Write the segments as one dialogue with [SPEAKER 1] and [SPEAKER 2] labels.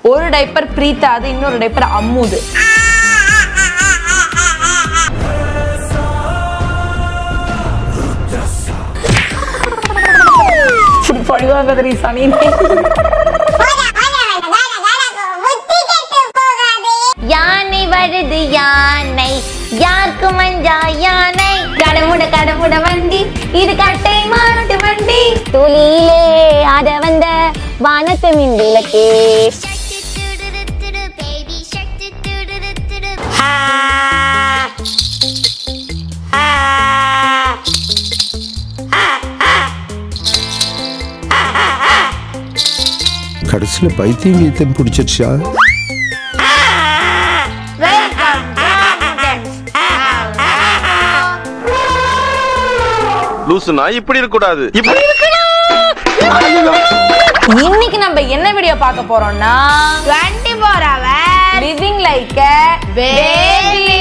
[SPEAKER 1] ஒரு டைப்பர் பிரீத்தா அது இன்னொரு டைப்பர் அம்முது பழிவாங்க சனி
[SPEAKER 2] யானை வருது யானை யாருக்கு மஞ்சா யானை கடமுட கடமுட வண்டி இது கட்டை மாட்டு வண்டி துளியிலே ஆட வந்த வானத்து மின் விளக்கே
[SPEAKER 3] கடைசியில பைத்தியம் கீத்தம் பிடிச்சிருச்சா
[SPEAKER 4] லூசுனா இப்படி இருக்க கூடாது இப்படி
[SPEAKER 1] இன்னைக்கு நம்ம என்ன வீடியோ பார்க்க போறோம்னா
[SPEAKER 2] 24 hours
[SPEAKER 1] லிவிங் லைக் பேபி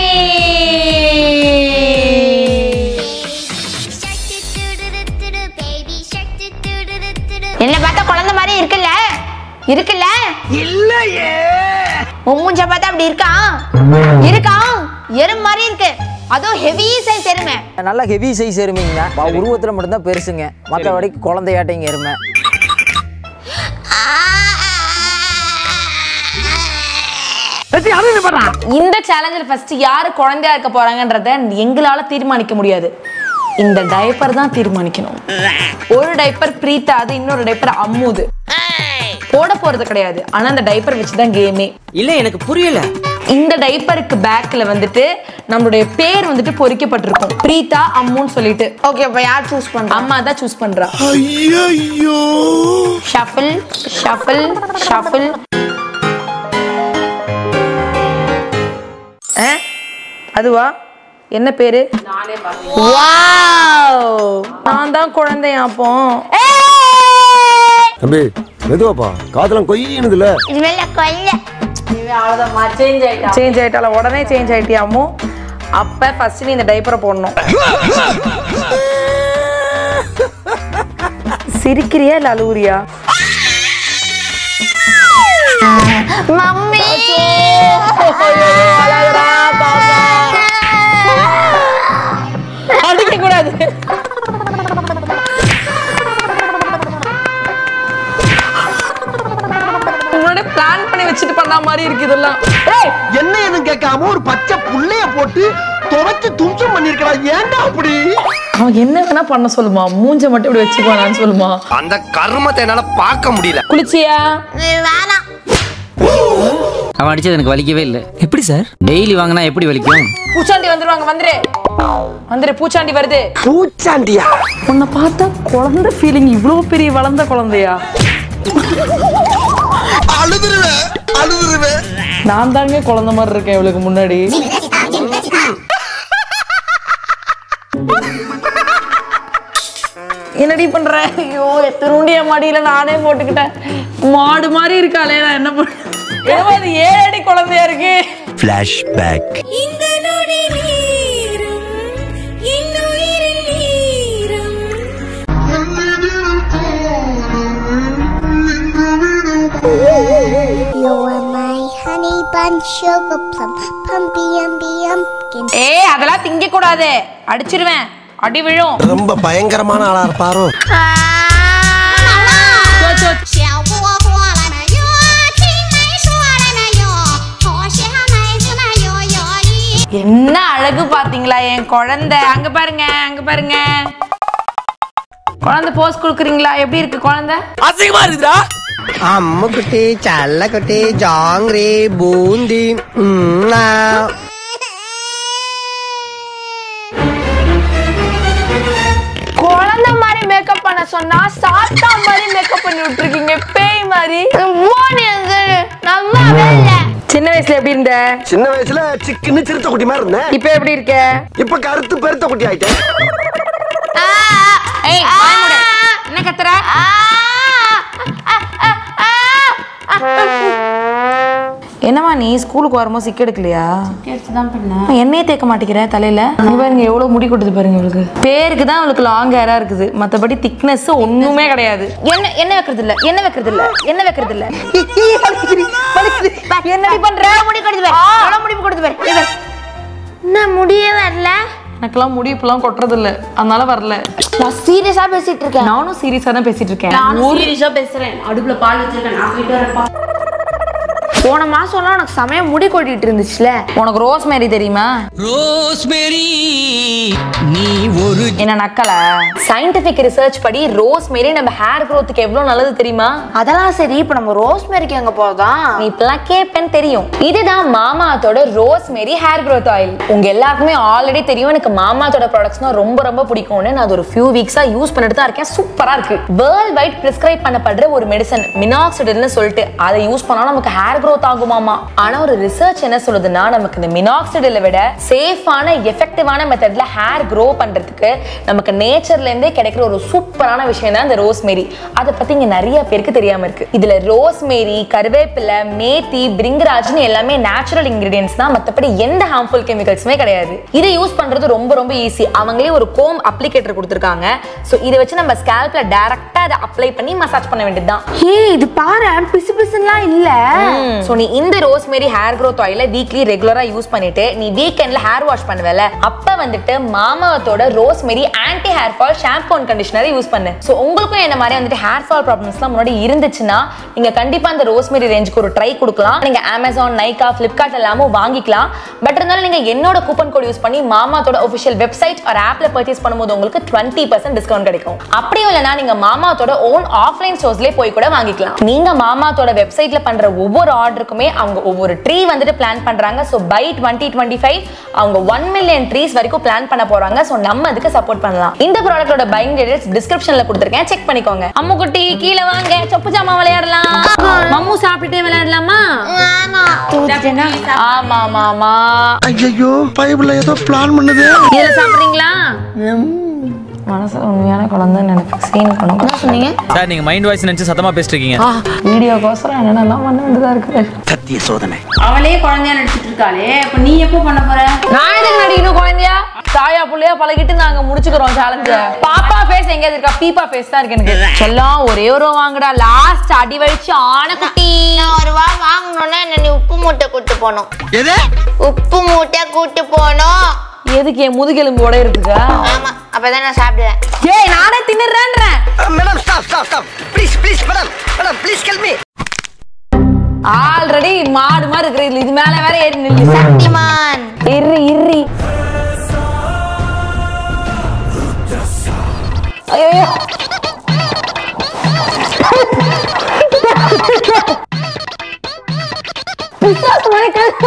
[SPEAKER 2] என்ன பார்த்தா குழந்தை மாதிரி இருக்குல்ல இருக்குல்ல இல்லையே உன் மூஞ்ச பார்த்தா அப்படி இருக்கான் இருக்கான் எறும்பு மாதிரி இருக்கு அதுவும் ஹெவி சைஸ் எருமை
[SPEAKER 5] நல்லா ஹெவி சைஸ் எருமைங்க உருவத்தில் மட்டும்தான் பெருசுங்க மற்றபடி குழந்தையாட்டைங்க எருமை
[SPEAKER 1] இந்த சேலஞ்சில் ஃபர்ஸ்ட் யாரு குழந்தையா இருக்க போறாங்கன்றத எங்களால தீர்மானிக்க முடியாது இந்த டைப்பர் தான் தீர்மானிக்கணும் ஒரு டைப்பர் பிரீத்தா அது இன்னொரு டைப்பர் அம்முது போட போறது கிடையாது ஆனா அந்த டைப்பர் வச்சு தான் கேமே
[SPEAKER 5] இல்ல எனக்கு புரியல
[SPEAKER 1] இந்த டைப்பருக்கு பேக்ல வந்துட்டு நம்மளுடைய பேர் வந்துட்டு பொறிக்கப்பட்டிருக்கும் பிரீத்தா அம்முன்னு சொல்லிட்டு
[SPEAKER 2] ஓகே அப்ப யார் சூஸ் பண்றா
[SPEAKER 1] அம்மா தான் சூஸ் பண்றா
[SPEAKER 3] ஐயோ
[SPEAKER 1] ஷஃபிள் ஷஃபிள் ஷஃபிள் அதுவா என்ன பேரு வாவ் நான் தான் குழந்தையா அப்போ
[SPEAKER 3] தம்பி மெதுவாப்பா காதெல்லாம் கொய்யினதுல
[SPEAKER 2] இது மேல கொல்ல
[SPEAKER 1] சேஞ்ச் ஆயிட்டால உடனே சேஞ்ச் ஆயிட்டியாமோ அப்ப ஃபர்ஸ்ட் நீ இந்த டைப்பரை போடணும் சிரிக்கிறியா இல்ல அழுவுறியா
[SPEAKER 2] மம்மி
[SPEAKER 1] அடிக்க கூடாது முன்னாடி பிளான் பண்ணி வச்சுட்டு பண்ண மாதிரி இருக்கு இதெல்லாம் ஏய்
[SPEAKER 6] என்ன எதுவும் கேட்காம ஒரு பச்சை புள்ளைய போட்டு துவைச்சு தும்சம் பண்ணிருக்கா ஏன்டா அப்படி
[SPEAKER 1] அவன் என்ன வேணா பண்ண சொல்லுமா மூஞ்ச மட்டும் இப்படி வச்சுக்குவானான்னு சொல்லுமா
[SPEAKER 6] அந்த கர்மத்தை என்னால பார்க்க முடியல
[SPEAKER 1] குளிச்சியா
[SPEAKER 2] வேணாம்
[SPEAKER 7] அவன் அடிச்சது எனக்கு வலிக்கவே இல்லை எப்படி சார் டெய்லி வாங்கினா எப்படி வலிக்கும்
[SPEAKER 1] பூச்சாண்டி வந்துருவாங்க வந்துரு வந்துரு பூச்சாண்டி வருது
[SPEAKER 6] பூச்சாண்டியா
[SPEAKER 1] உன்னை பார்த்தா குழந்தை ஃபீலிங் இவ்வளோ பெரிய வளர்ந்த குழந்தையா
[SPEAKER 6] அழுதுருவேன் அழுதுருவேன்
[SPEAKER 1] நான் தாங்க குழந்தை மாதிரி இருக்கேன் இவளுக்கு முன்னாடி என்னடி பண்ற ஐயோ எத்தனுண்டிய மடியில நானே போட்டுக்கிட்டேன் மாடு மாதிரி இருக்காளே நான் என்ன பண்ண ஏதோ அது ஏழு அடி குழந்தையா இருக்கு
[SPEAKER 3] ஃபிளாஷ்பேக்
[SPEAKER 8] இந்த நொடி நீரும் இன்னுயிரில் நீரும்
[SPEAKER 2] You are my honey bun sugar plum pumpy umby umpkin
[SPEAKER 1] ஏய் அதெல்லாம் திங்க கூடாது அடிச்சிருவேன் அடி விழும்
[SPEAKER 6] ரொம்ப பயங்கரமான ஆளா இருப்பாரோ
[SPEAKER 8] 小波波了那哟，青梅说了那哟，好像妹子那哟哟咦。
[SPEAKER 1] என்ன அழகு பாத்தீங்களா என் குழந்தை அங்க பாருங்க அங்க பாருங்க குழந்தை போஸ் கொடுக்குறீங்களா எப்படி இருக்கு குழந்தை
[SPEAKER 5] அசிங்கமா இருக்குதா
[SPEAKER 6] அம்முக்குட்டி சல்லக்குட்டி ஜாங்கிரி பூந்தி ம், ஆ.
[SPEAKER 1] குழந்தை மாதிரி மேக்கப் பண்ண சொன்னா சாத்தா மாதிரி மேக்கப் பண்ணி விட்டுருக்கீங்க பேய் மாதிரி
[SPEAKER 2] நல்லாவே இல்ல
[SPEAKER 1] சின்ன வயசுல எப்படி இருந்த
[SPEAKER 6] சின்ன வயசுல சிக்குன்னு சிறுத்தை குட்டி மாதிரி இருந்தேன்
[SPEAKER 1] இப்ப எப்படி இருக்க
[SPEAKER 6] இப்ப கருத்து பெருத்த குட்டி ஆயிட்டேன்
[SPEAKER 1] ஏய் வாய் மூடு. என்ன கத்துற என்னம்மா நீ ஸ்கூலுக்கு வரும்போது சிக்க எடுக்கலையா எண்ணெயே தேய்க்க மாட்டேங்கிற தலையில இங்க பாருங்க எவ்வளவு முடி கொட்டுது பாருங்க இவளுக்கு பேருக்கு தான் அவளுக்கு லாங் ஹேரா இருக்குது மத்தபடி திக்னஸ் ஒண்ணுமே கிடையாது என்ன என்ன வைக்கிறது இல்ல என்ன வைக்கிறது இல்ல என்ன வைக்கிறது இல்ல என்னடி பண்ற
[SPEAKER 2] முடி கொடுத்து பாரு எவ்வளவு முடி கொடுத்து பாரு இது பாரு. என்ன முடியே வரல
[SPEAKER 1] எனக்கெல்லாம் முடி இப்பெல்லாம் கொட்டுறது இல்ல அதனால வரல
[SPEAKER 2] நான் சீரியஸா பேசிட்டு இருக்கேன்
[SPEAKER 1] நானும் சீரியஸா தான் பேசிட்டு இருக்கேன்
[SPEAKER 9] நானும் சீரியஸா பேசுறேன் அடுப்புல பால் வச்சிருக்கேன் நான் போயிட்டு வரப்பா
[SPEAKER 2] போன மாசம்லாம் எனக்கு செமையா முடி கொட்டிட்டு இருந்துச்சுல
[SPEAKER 1] உனக்கு ரோஸ் மேரி தெரியுமா
[SPEAKER 10] ரோஸ்மெரி நீ ஒரு
[SPEAKER 1] என்ன நக்கல சயின்டிபிக் ரிசர்ச் படி ரோஸ் மேரி நம்ம ஹேர் க்கு எவ்வளவு நல்லது தெரியுமா
[SPEAKER 2] அதெல்லாம் சரி இப்ப நம்ம ரோஸ் மேரிக்கு எங்க போதான்
[SPEAKER 1] நீ இப்பெல்லாம் கேப்பேன்னு தெரியும் இதுதான் மாமாத்தோட rosemary hair growth oil உங்க எல்லாருக்குமே ஆல்ரெடி தெரியும் எனக்கு மாமாத்தோட ப்ராடக்ட்ஸ்னா ரொம்ப ரொம்ப பிடிக்கும்னு நான் அது ஒரு ஃபியூ வீக்ஸா யூஸ் பண்ணிட்டு தான் இருக்கேன் சூப்பரா இருக்கு வேர்ல்ட் வைட் பிரிஸ்கிரைப் பண்ணப்படுற ஒரு மெடிசன் மினாக்சிடில்னு சொல்லிட்டு அதை யூஸ் பண்ணா நமக்கு ஹேர் growth ஆகுமாமா ஆனா ஒரு ரிசர்ச் என்ன சொல்லுதுன்னா நமக்கு இந்த மினாக்சிடிலை விட சேஃபான எஃபெக்டிவான மெத்தட்ல ஹேர் grow பண்றதுக்கு நமக்கு நேச்சர்ல இருந்தே கிடைக்கிற ஒரு சூப்பரான விஷயம் தான் இந்த ரோஸ் மேரி அதை பத்தி இங்க நிறைய பேருக்கு தெரியாம இருக்கு இதுல ரோஸ் மேரி கருவேப்பிலை மேத்தி பிரிங்கராஜ்னு எல்லாமே நேச்சுரல் இன்கிரீடியன்ஸ் தான் மத்தபடி எந்த ஹார்ம்ஃபுல் கெமிக்கல்ஸுமே கிடையாது இதை யூஸ் பண்றது ரொம்ப ரொம்ப ஈஸி அவங்களே ஒரு கோம் அப்ளிகேட்டர் கொடுத்துருக்காங்க ஸோ இதை வச்சு நம்ம ஸ்கேல்ப்ல டைரக்டா அதை அப்ளை பண்ணி மசாஜ் பண்ண வேண்டியதுதான்
[SPEAKER 2] ஏய் இது பாரு பிசு பிசுலாம் இல்ல
[SPEAKER 1] ஸோ நீ இந்த ரோஸ்மேரி ஹேர் growth ஆயில வீக்லி ரெகுலரா யூஸ் பண்ணிட்டு நீ வீக்கெண்ட்ல ஹேர் வாஷ் பண்ணுவல அப்ப வந்துட்டு மாமாவத்தோட rosemary anti hair fall shampoo and கண்டிஷனரை யூஸ் பண்ணு ஸோ உங்களுக்கும் என்ன மாதிரி வந்துட்டு ஹேர் ஃபால் ப்ராப்ளம்ஸ்லாம் முன்னாடி இருந்துச்சுன்னா நீங்க கண்டிப்பா இந்த ரோஸ்மேரி ரேஞ்சுக்கு ஒரு ட்ரை கொடுக்கலாம் நீங்க அமேசான் நைகா ஃபிளிப்கார்ட் எல்லாமும் வாங்கிக்கலாம் பட் இருந்தாலும் நீங்க என்னோட கூப்பன் கோட் யூஸ் பண்ணி மாமாத்தோட ஒஃபிஷியல் வெப்சைட் ஒரு ஆப்ல பர்ச்சேஸ் பண்ணும்போது உங்களுக்கு டுவெண்ட்டி பர்சன்ட் டிஸ்கவுண்ட் கிடைக்கும் அப்படியும் இல்லைனா நீங்க மாமாத்தோட ஓன் ஆஃப்லைன் ஸ்டோர்ஸ்லேயே போய் கூட வாங்கிக்கலாம் நீங்க மாமாத்தோட வெப்சைட்ல பண்ற ஒவ்வொரு ஆர்டருக்குமே அவங்க ஒவ்வொரு ட்ரீ வந்துட்டு பிளான் பண்றாங்க so by twenty twenty five அவங்க ஒன் மில்லியன் ட்ரீஸ் வரைக்கும் பிளான் பண்ண போறாங்க ஸோ நம்ம அதுக்கு சப்போர்ட் பண்ணலாம் இந்த ப்ராடக்ட்டோட பைங் டீடைல்ஸ் டிஸ்கிரிப்ஷன்ல கொடுத்துருக்கேன் செக் பண்ணிக்கோங்க அம்மு குட்டி கீழே வாங்க சொப்பு ஜாமா விளையாடலாம் மம்மு சாப்பிட்டுட்டே விளையாடலாமா ஆமா ஆமா ஆமா
[SPEAKER 6] ஐயோ பைபிள்ல ஏதோ பிளான் பண்ணுது
[SPEAKER 1] இதுல சாப்பிடுறீங்களா மனசுல உண்மையான குழந்தைன்னு நினைப்பேன் சீன் பண்ணும் சொன்னீங்க
[SPEAKER 7] சார் நீங்க மைண்ட் வாய்ஸ் நினைச்சு சத்தமா பேசிட்டு இருக்கீங்க
[SPEAKER 1] வீடியோக்கோசரம் என்னென்னலாம் பண்ண வேண்டியதா இருக்கு
[SPEAKER 6] சத்திய சோதனை
[SPEAKER 9] அவளே குழந்தையா நடிச்சிட்டு இருக்காளே அப்ப நீ எப்போ பண்ண போற
[SPEAKER 1] நான் எதுக்கு நடிக்கணும் குழந்தையா தாயா புள்ளையா பழகிட்டு நாங்க முடிச்சுக்கிறோம் சேலஞ்ச பாப்பா ஃபேஸ் எங்கேயாவது இருக்கா பீப்பா ஃபேஸ் தான் இருக்கு எனக்கு செல்லம் ஒரே ஒரு ரூபா வாங்குடா லாஸ்ட் அடி வலிச்சு ஆன குட்டி
[SPEAKER 2] நான் ஒரு ரூபா வாங்கணும்னா என்ன நீ உப்பு மூட்டை கூட்டு போகணும்
[SPEAKER 6] எது
[SPEAKER 2] உப்பு மூட்டை கூட்டு போகணும்
[SPEAKER 1] எதுக்கு என் முதுகெலும்பு உடையிறதுக்கா
[SPEAKER 2] ஆமா அப்பதான் நான் சாப்பிடுவேன்
[SPEAKER 1] ஏய் நானே தின்னுறேன்றேன்
[SPEAKER 6] madam stop stop stop please please madam madam please kill me
[SPEAKER 1] already மாடு மாதிரி இருக்கிற இதுல இது மேல வேற ஏறி நில்லு
[SPEAKER 2] சக்திமான்
[SPEAKER 1] இர்ரி இர்ரி ஐயோ பிசாசு மாதிரி கழுத்து.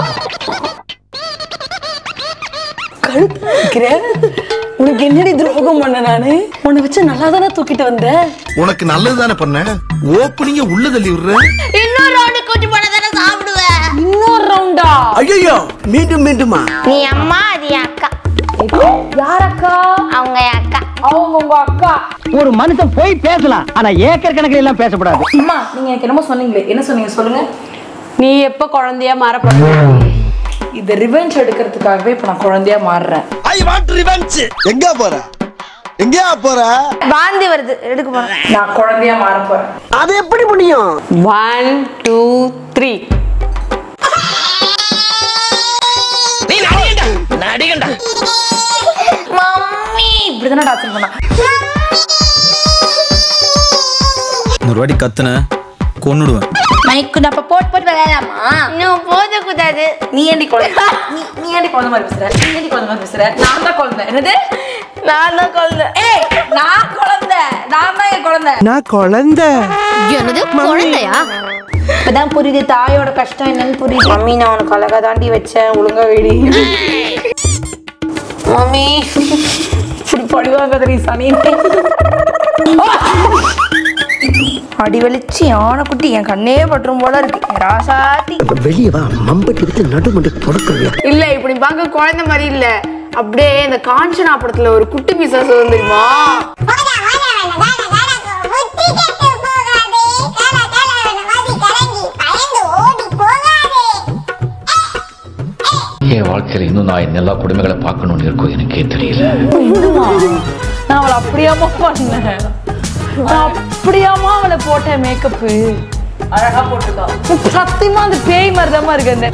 [SPEAKER 1] கழுத்துல இருக்கிற? உனக்கு என்னடி துரோகம் பண்ண நானு உன்னை வச்சு நல்லா தானே தூக்கிட்டு வந்தேன்
[SPEAKER 3] உனக்கு நல்லது தானே பண்ண ஓப்பனிங்க உள்ள தள்ளி விடுற
[SPEAKER 2] இன்னொரு ரவுண்டு கூட்டி போனா தானே சாப்பிடுவேன்
[SPEAKER 1] இன்னொரு ரவுண்டா
[SPEAKER 6] ஐயோ மீண்டும் மீண்டுமா
[SPEAKER 2] நீ அம்மா அது என் அக்கா
[SPEAKER 1] யார் அக்கா
[SPEAKER 2] அவங்க என் அக்கா
[SPEAKER 1] அவங்க உங்க அக்கா
[SPEAKER 6] ஒரு மனுஷன் போய் பேசலாம் ஆனா ஏக்கர் கணக்கில் எல்லாம் பேசக்கூடாது
[SPEAKER 1] அம்மா நீங்க எனக்கு என்னமோ சொன்னீங்களே என்ன சொன்னீங்க சொல்லுங்க
[SPEAKER 9] நீ எப்போ குழந்தையா மாறப்போற
[SPEAKER 1] இது ரிவெஞ்ச் எடுக்கிறதுக்காகவே இப்ப நான் குழந்தையா மாறுறேன்
[SPEAKER 3] ஐ வாண்ட் ரிவெஞ்ச் எங்க போற எங்கயா போற
[SPEAKER 2] வாந்தி வருது எடுக்க போறேன்
[SPEAKER 1] நான் குழந்தையா மாற போறேன்
[SPEAKER 6] அது எப்படி முடியும்
[SPEAKER 9] ஒன் டூ த்ரீ
[SPEAKER 1] மம்மி இப்படிதானே டார்ச்சர் பண்ணா
[SPEAKER 7] ஒரு வாட்டி கத்துன கொன்னுடுவேன்
[SPEAKER 2] மைக்கு நம்ம போட்டு போட்டு விளையாடலாமா இன்னும் போத கூடாது
[SPEAKER 1] நீ ஏண்டி குழந்தை நீ நீ ஏண்டி குழந்தை மாதிரி பேசுற நீ ஏண்டி குழந்தை மாதிரி பேசுற நான் தான் குழந்தை என்னது
[SPEAKER 2] நான் தான் குழந்தை
[SPEAKER 1] ஏய் நான் குழந்தை நான் தான் என் குழந்தை
[SPEAKER 6] நான் குழந்தை
[SPEAKER 2] என்னது குழந்தையா
[SPEAKER 1] இப்பதான் புரியுது தாயோட கஷ்டம் என்னன்னு புரியுது மம்மி நான் உனக்கு அழகா தாண்டி வச்சேன் ஒழுங்கா வெடி மம்மி இப்படி படுவாங்க தெரியும் சனி அடி வலிச்சு யானைக்குட்டி என் கண்ணே பற்றும் போல இருக்கு என் ராசாத்தி
[SPEAKER 6] வெளியே வா மம்பட்டி விட்டு நடுமண்டு தொடக்கிறீங்க
[SPEAKER 2] இல்ல இப்படி பார்க்க குழந்தை மாதிரி இல்ல அப்படியே இந்த காஞ்சனா படத்துல ஒரு குட்டி பிசாசு வந்து தெரியுமா
[SPEAKER 10] என் வாழ்க்கையில இன்னும் நான் இந்த எல்லா குடும்பங்களை பார்க்கணும்னு இருக்கோ எனக்கே தெரியல
[SPEAKER 1] நான் அவளை அப்படியாமா பண்ணேன் நான் அப்படியாமா அவளை போட்டேன் மேக்கப்பு அழகா போட்டிருக்கா சத்தியமா அந்த பேய் மாதிரி தான் இருக்கு அந்த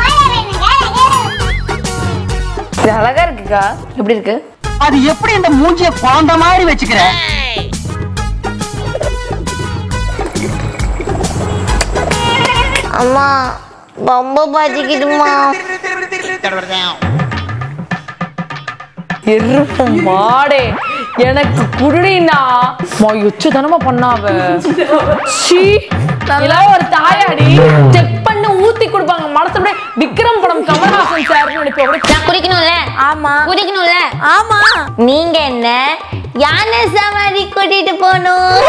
[SPEAKER 1] இது அழகா இருக்குக்கா எப்படி இருக்கு
[SPEAKER 6] அது எப்படி இந்த மூஞ்சிய குழந்த மாதிரி வச்சுக்கிற
[SPEAKER 2] அம்மா ரொம்ப பசிக்குதுமா
[SPEAKER 1] எருப்பு மாடே எனக்கு குடுடினா மா எச்சு தானமா பண்ணாவ சீ நல்லா ஒரு தாயாடி செக் பண்ணி ஊத்தி கொடுப்பாங்க மனசு அப்படியே விக்ரம் படம் கமல்ஹாசன் சார் நடிப்பு அப்படியே
[SPEAKER 2] நான் குடிக்கணும்ல ஆமா குடிக்கணும்ல ஆமா நீங்க என்ன யானை சவாரி கூட்டிட்டு போகணும்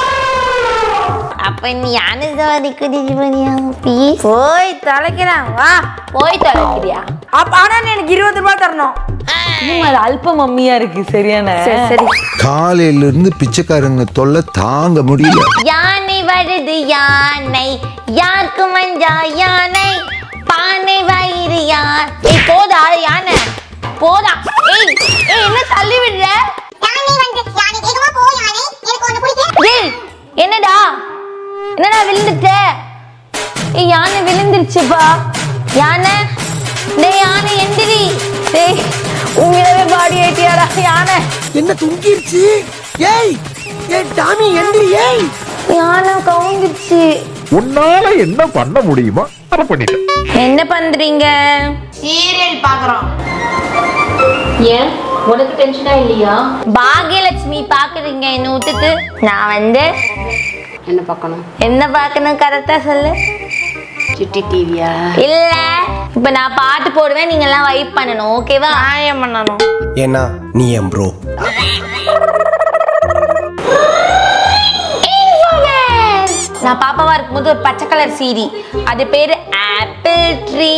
[SPEAKER 2] அப்ப நீ யானை சவாரி கூட்டிட்டு போனியா ப்ளீஸ் போய் தொலைக்கிறேன் வா போய் தொலைக்கிறியா
[SPEAKER 1] அப்ப ஆனா எனக்கு இருபது ரூபாய் தரணும் இன்னும் அது அல்ப மம்மியா இருக்கு சரியான சரி
[SPEAKER 11] காலையில இருந்து பிச்சைக்காரங்க தொல்லை தாங்க முடியல
[SPEAKER 2] யானை வருது யானை யாருக்கு மஞ்சா யானை பானை வயிறு யான் ஏய் போதா யானை போதா ஏய் ஏய் என்ன தள்ளி விடுற டேய் என்னடா என்னடா விழுந்துட்ட ஏய் யானை விழுந்துருச்சுப்பா யானை டேய் யானை எந்திரி டேய் உங்களவே பாடி ஆயிட்டியாடா யானை
[SPEAKER 6] என்ன துங்கிருச்சு ஏய் ஏய் டாமி எந்திரி ஏய்
[SPEAKER 2] யானை கவுந்துருச்சு
[SPEAKER 4] உன்னால என்ன பண்ண முடியுமோ அதை பண்ணிட்டேன்
[SPEAKER 2] என்ன பண்றீங்க
[SPEAKER 9] சீரியல் பாக்குறோம் ஏன் உனக்கு டென்ஷனா இல்லையா
[SPEAKER 2] பாகியலட்சுமி பாக்குறீங்க என்ன விட்டுட்டு நான் வந்து
[SPEAKER 9] என்ன பார்க்கணும்
[SPEAKER 2] என்ன பார்க்கணும் கரெக்டா சொல்லு
[SPEAKER 9] சுட்டி டிவியா
[SPEAKER 2] இல்ல இப்ப நான் பாட்டு போடுவேன் நீங்க எல்லாம் வைப் பண்ணணும் ஓகேவா நியாயம் பண்ணணும்
[SPEAKER 6] ஏன்னா நீ என் ப்ரோ
[SPEAKER 2] நான் பாப்பாவா இருக்கும்போது ஒரு பச்சை கலர் சீடி அது பேரு ஆப்பிள் ட்ரீ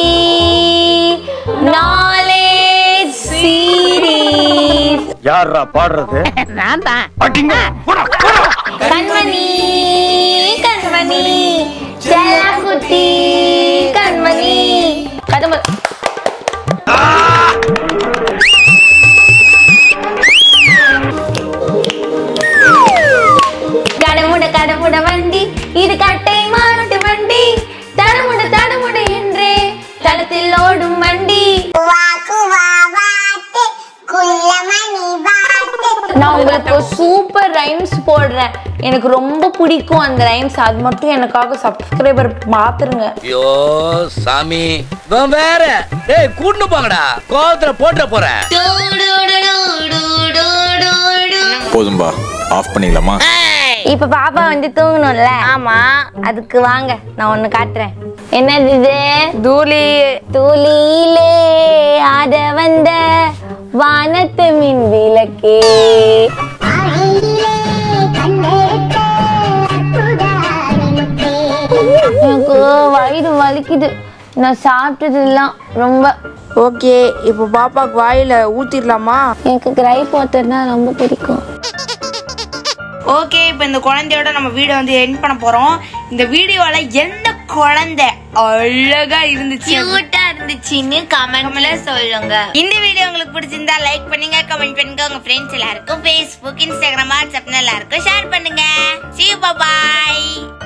[SPEAKER 2] நாலேஜ் சீரீஸ்
[SPEAKER 4] யாரா பாடுறது
[SPEAKER 2] நான் தான் கண்மணி கண்மணி செல்லக்குட்டி கண்மணி கதம்பு கடமுட கடமுட வண்டி இது கட்டை மாறுட்டு வண்டி தடமுட தடமுட என்றே தடத்தில் ஓடும் வண்டி நான் உங்களுக்கு சூப்பர் ரைம்ஸ் போடுறேன் எனக்கு ரொம்ப பிடிக்கும் அந்த ரைம்ஸ் அது மட்டும் எனக்காக சப்ஸ்கிரைபர் பாத்துருங்க
[SPEAKER 12] ஐயோ சாமி இவன் வேற டேய் கூட்டு போங்கடா கோவத்துல போட்டுற போறேன்
[SPEAKER 13] போதும்பா ஆஃப் பண்ணிடலாமா
[SPEAKER 2] இப்ப பாப்பா வந்து தூங்கணும்ல ஆமா அதுக்கு வாங்க நான் ஒண்ணு காட்டுறேன் என்னது இது தூளி தூளியிலே ஆட வந்த வானத்து மின் விளக்கே எனக்கு வயிறு வலிக்குது நான் சாப்பிட்டது எல்லாம் ரொம்ப
[SPEAKER 1] ஓகே இப்போ பாப்பாக்கு வாயில ஊத்திடலாமா
[SPEAKER 2] எனக்கு கிரைப் வாட்டர்னா ரொம்ப பிடிக்கும்
[SPEAKER 1] ஓகே இப்போ இந்த குழந்தையோட நம்ம வீடியோ வந்து எண்ட் பண்ண போறோம் இந்த வீடியோல எந்த குழந்தை அழகா இருந்துச்சு
[SPEAKER 2] கியூட்டா இருந்துச்சுன்னு கமெண்ட்ல சொல்லுங்க
[SPEAKER 1] இந்த வீடியோ உங்களுக்கு பிடிச்சிருந்தா லைக் பண்ணுங்க கமெண்ட் பண்ணுங்க உங்க ஃப்ரெண்ட்ஸ் எல்லாருக்கும் ஃபேஸ்புக் இன்ஸ்டாகிராம் வாட்ஸ்அப்னு எல்லாருக்கும் ஷேர் பண்ணுங்க see you bye bye